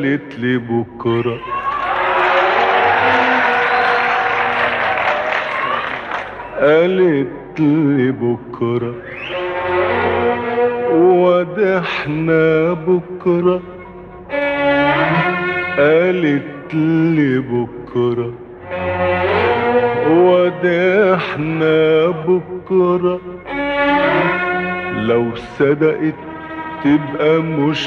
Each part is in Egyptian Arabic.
قالت لي بكرة قالت لي بكرة ودحنا بكرة قالت لي بكرة ودحنا بكرة لو صدقت تبقى مش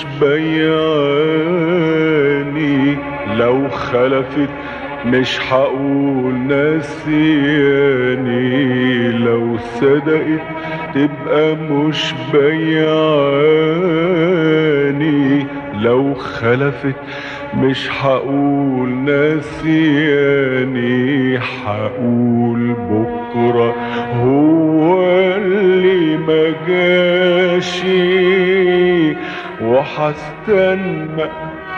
بيعاني لو خلفت مش هقول نسياني لو صدقت تبقى مش بيعاني لو خلفت مش هقول نسياني هقول بكرة هو اللي ما جاشي وحستنى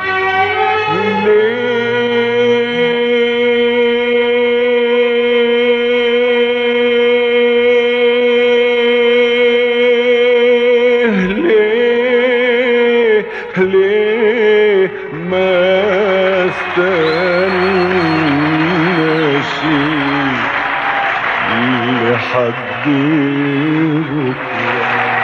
ليه ليه ليه ما استناش لحد بكره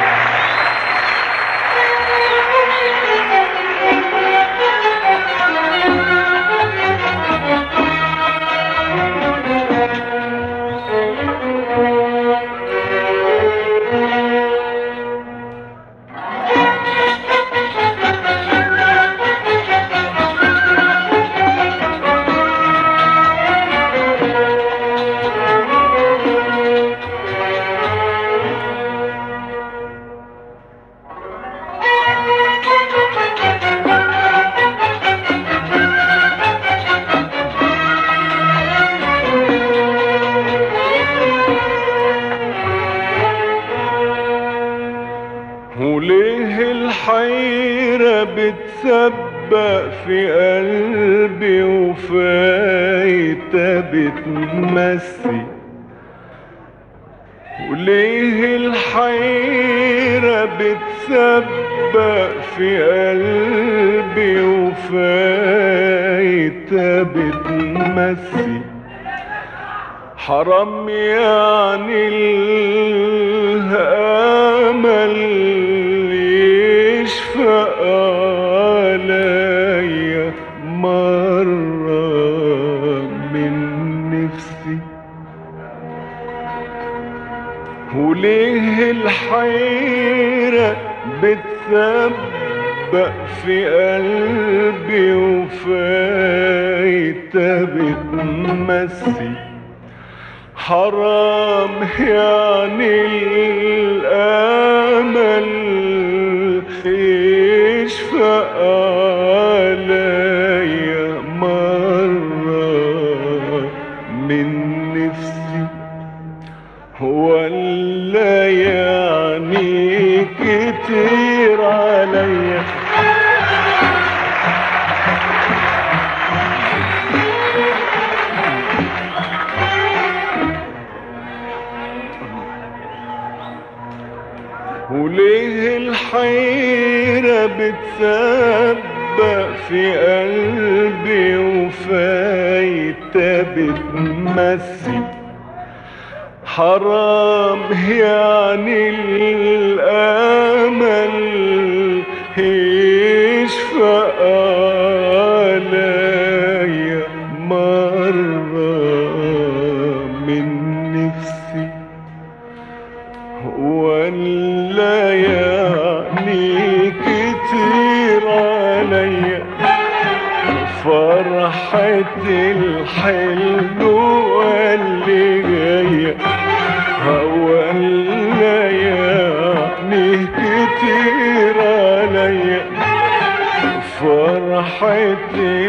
وليه الحيرة بتسبق في قلبي وفايتة بتمسي وليه الحيرة بتسبق في قلبي وفايتة بتمسي حرام يعني الامل يشفق عليا مرة من نفسي وليه الحيرة بتسبق في قلبي وفايتة بتمسي حرام يعني الامل يشفق عليا مرة من نفسي ولا يعني كتير عليا وليه الحيرة بتسبق في قلبي وفايتة بتمسي حرام يعني الامل يشفق عليا مرة من نفسي ولا يعني كتير عليا فرحة الحلوة اللي جاية ولا يعني كتير عليا فرحة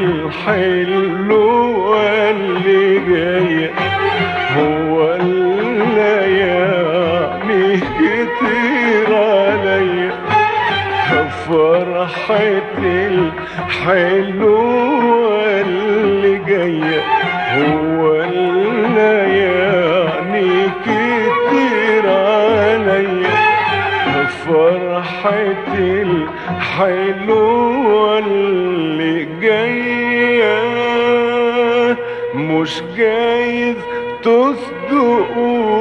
الحلوة اللي جاية ولا يعني كتير عليا فرحة الحلوة اللي جاية ولا يعني كتير عليا فرحتي الحلوة اللي جاية مش جايز تصدق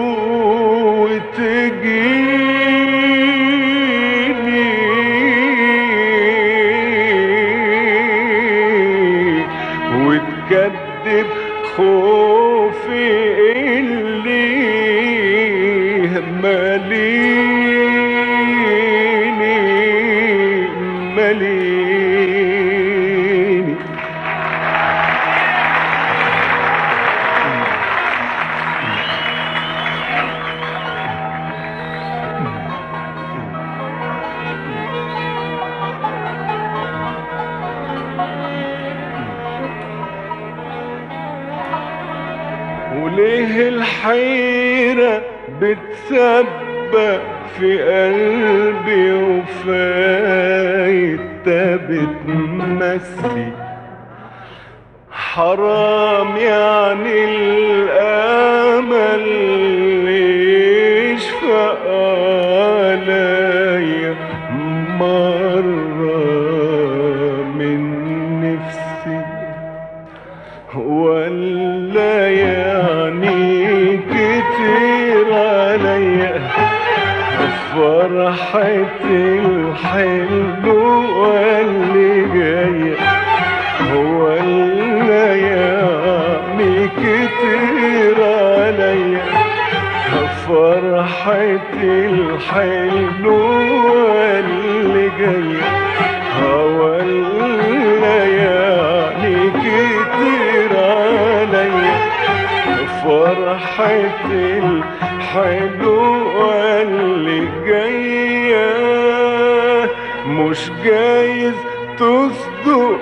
وتجيني وتكذب خوفي اللي ماليني ماليني وليه الحيرة بتسبق في قلبي وفايتة بتمسي حرام يعني الامل يشفق عليا مرة من نفسي ولا يعني كتير عليا فرحتي الحلوة اللي جاية ولا يعني كتير عليا فرحتي الحلوة اللي جاية ولا يعني كتير عليا فرحتي الحلوة اللي جاية مش جايز تصدق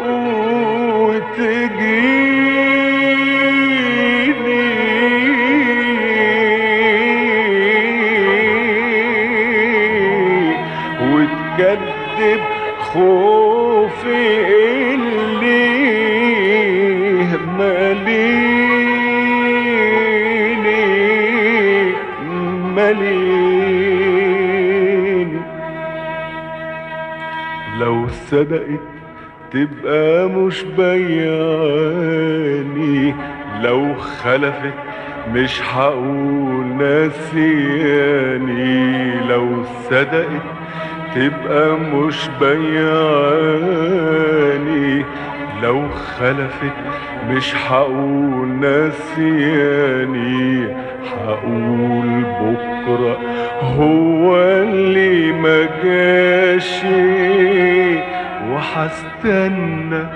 وتجيني وتكذب خوفي اللي ماليني ماليني لو صدقت تبقى مش بياني لو خلفت مش هقول نسياني لو صدقت تبقى مش بياني لو خلفت مش هقول نسياني هقول بكرة هو اللي ما جاشي وهستنى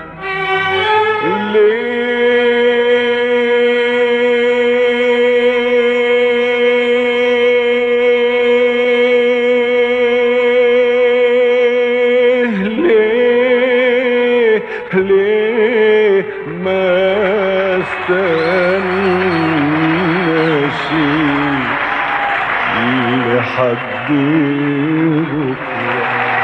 ليه ليه ليه ما استناش لحد بكره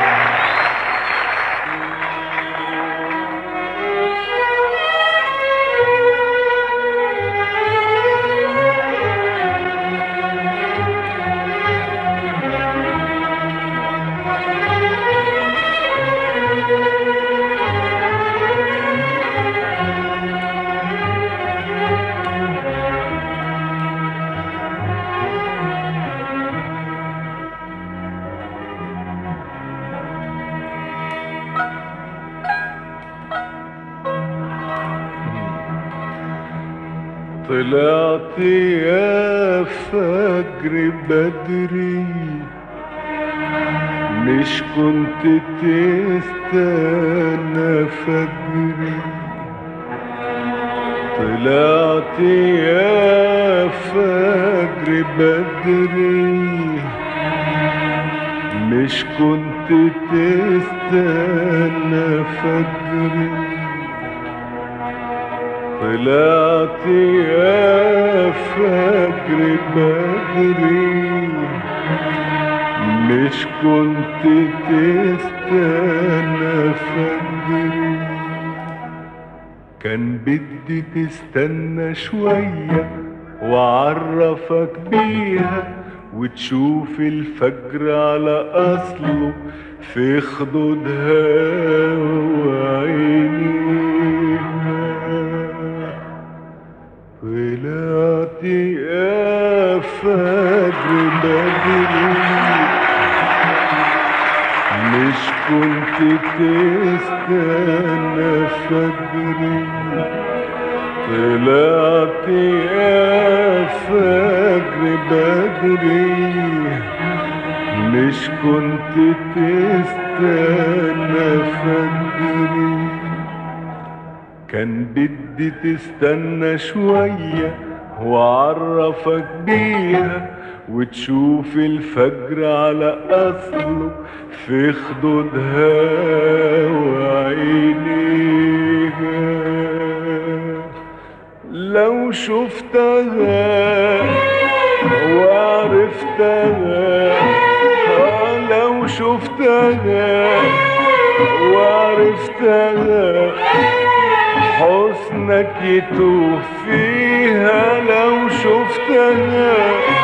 طلعت يا فجر بدري مش كنت تستنى فجري طلعت يا فجر بدري مش كنت تستنى فجري طلعت يا فجر بدري مش كنت تستنى فجري كان بدي تستنى شوية وعرفك بيها وتشوف الفجر على أصله في خدودها وعينيها طلعت يا فجر بدري مش كنت تستنى فجري طلعت يا فجر بدري مش كنت تستنى فجري كان بدي تستنى شوية وعرفك بيها وتشوف الفجر على أصله في خدودها وعينيها لو شفتها وعرفتها آه لو شفتها وعرفتها حسنك يتوه فيها لو شفتها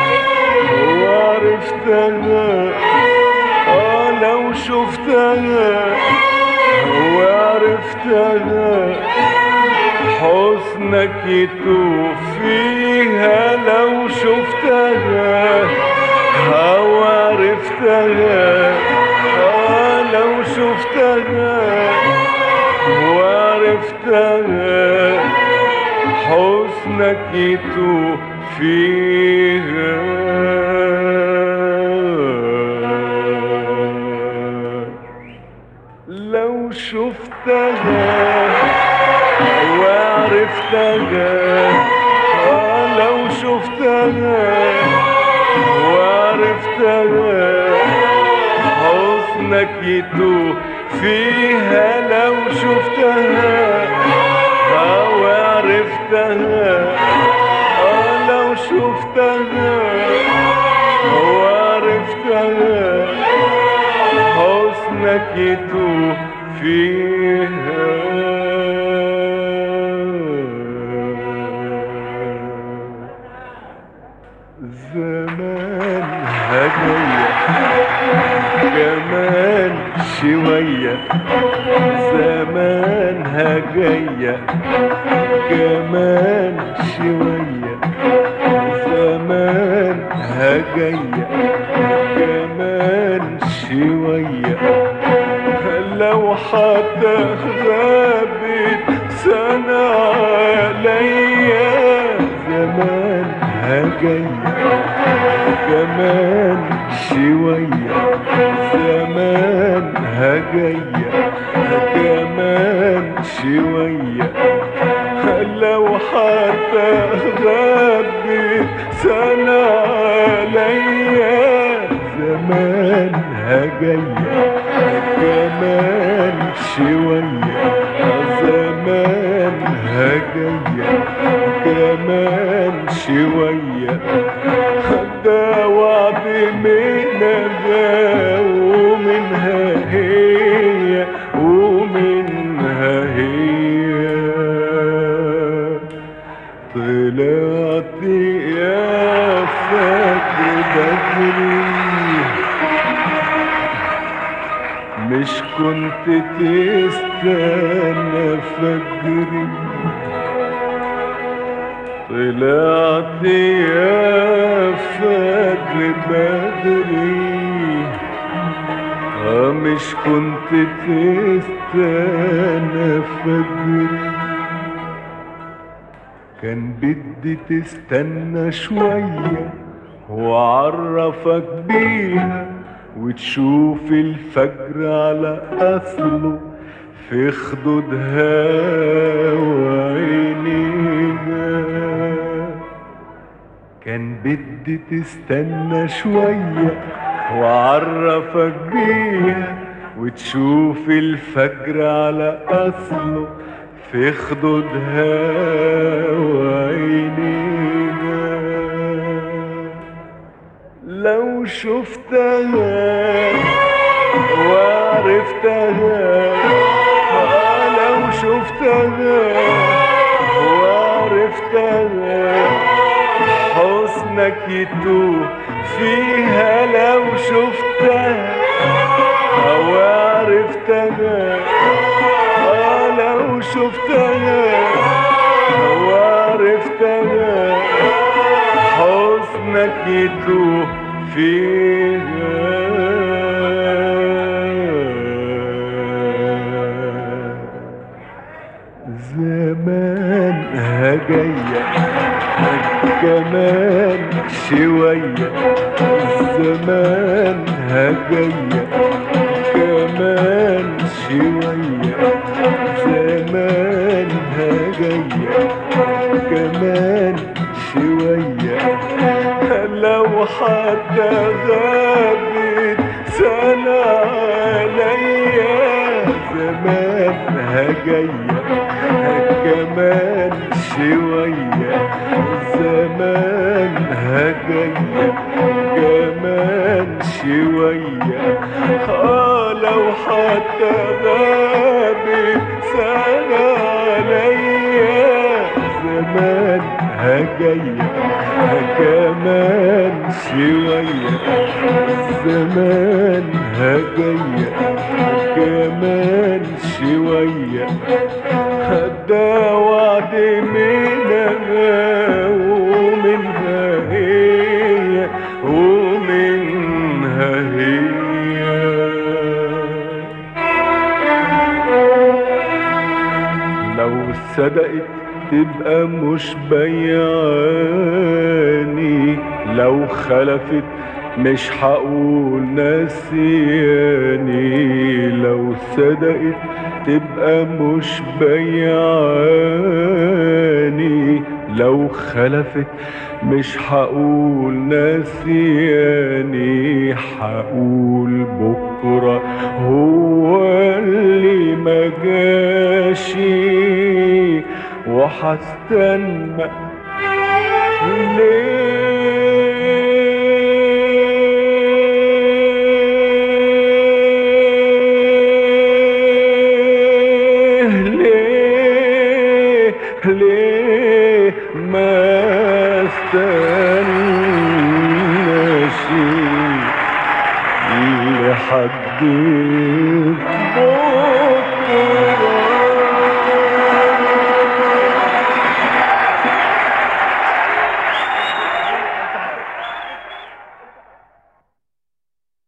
وعرفتها اه لو شفتها وعرفتها حسنك يتوه فيها لو شفتها او عرفتها اه لو شفتها وعرفتها حسنك يتوه فيها لو شفتها وعرفتها آه لو شفتها وعرفتها حسنك يتوه فيها لو شفتها آه وعرفتها آه لو شفتها وعرفتها حسنك يتوه فيها زمانها جاية كمان شوية زمانها جاية كمان شوية زمانها جاية كمان شوية لو حتى غابت سنة عليا زمانها جاية كمان شوية زمانها جاية كمان شوية لو حتى غابت سنة عليا زمانها جاية كمان شوية زمانها جاية كمان شوية ده وعد منها ومنها هي ومنها هي طلعت يا فجر بدري مش كنت تستنى فجري طلعت يا فجر بدري آه مش كنت تستنى فجري كان بدي تستنى شوية وعرفك بيها وتشوف الفجر على أصله في خدودها وعينيها كان بدي تستنى شوية وعرفك بيها وتشوف الفجر على أصله في خدودها وعينيها لو شفتها وعرفتها آه لو شفتها وعرفتها حسنك يتوه فيها لو شفتها او عرفتها آه لو شفتها او عرفتها حسنك يتوه فيها زمانها جاية كمان شوية زمانها جاية كمان شوية زمانها جاية كمان شوية لو حتى غابت سنة عليا زمانها جاية كمان شوية زمانها جاية كمان شوية آه لو حتى غابت سنة عليا زمانها جاية كمان شوية زمانها جاية كمان شوية ده وعد منها ومنها هي ومنها هي لو صدقت تبقى مش بياني لو خلفت مش هقول نسياني لو صدقت تبقى مش بياني لو خلفت مش هقول نسياني هقول بكرة هو اللي ما جاشي وهستنى ليه ليه ليه ما استناش لحد بكره